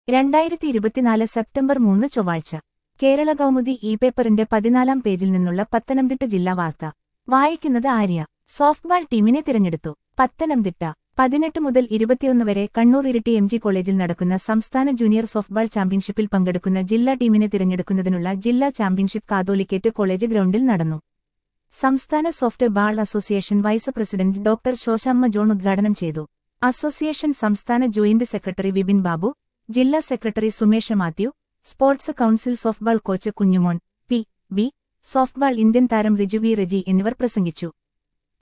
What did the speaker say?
രണ്ടായിരത്തി ഇരുപത്തിനാല് സെപ്റ്റംബർ മൂന്ന് ചൊവ്വാഴ്ച കേരള കൗമുദി ഇ പേപ്പറിന്റെ പതിനാലാം പേജിൽ നിന്നുള്ള പത്തനംതിട്ട ജില്ലാ വാർത്ത വായിക്കുന്നത് ആര്യ സോഫ്റ്റ്ബാൾ ടീമിനെ തിരഞ്ഞെടുത്തു പത്തനംതിട്ട പതിനെട്ട് മുതൽ ഇരുപത്തിയൊന്ന് വരെ കണ്ണൂർ ഇരിട്ടി എം ജി കോളേജിൽ നടക്കുന്ന സംസ്ഥാന ജൂനിയർ സോഫ്റ്റ്ബാൾ ചാമ്പ്യൻഷിപ്പിൽ പങ്കെടുക്കുന്ന ജില്ലാ ടീമിനെ തിരഞ്ഞെടുക്കുന്നതിനുള്ള ജില്ലാ ചാമ്പ്യൻഷിപ്പ് കാതോലിക്കേറ്റ് കോളേജ് ഗ്രൗണ്ടിൽ നടന്നു സംസ്ഥാന softball association vice president doctor Sosamma John ഉദ്ഘാടനം ചെയ്തു അസോസിയേഷൻ സംസ്ഥാന ജോയിന്റ് സെക്രട്ടറി വിപിൻ ബാബു ജില്ലാ സെക്രട്ടറി Sumesh Mathew sports council softball coach Kunjumon P B softball Indian താരം റിജു വി റെജി എന്നിവർ പ്രസംഗിച്ചു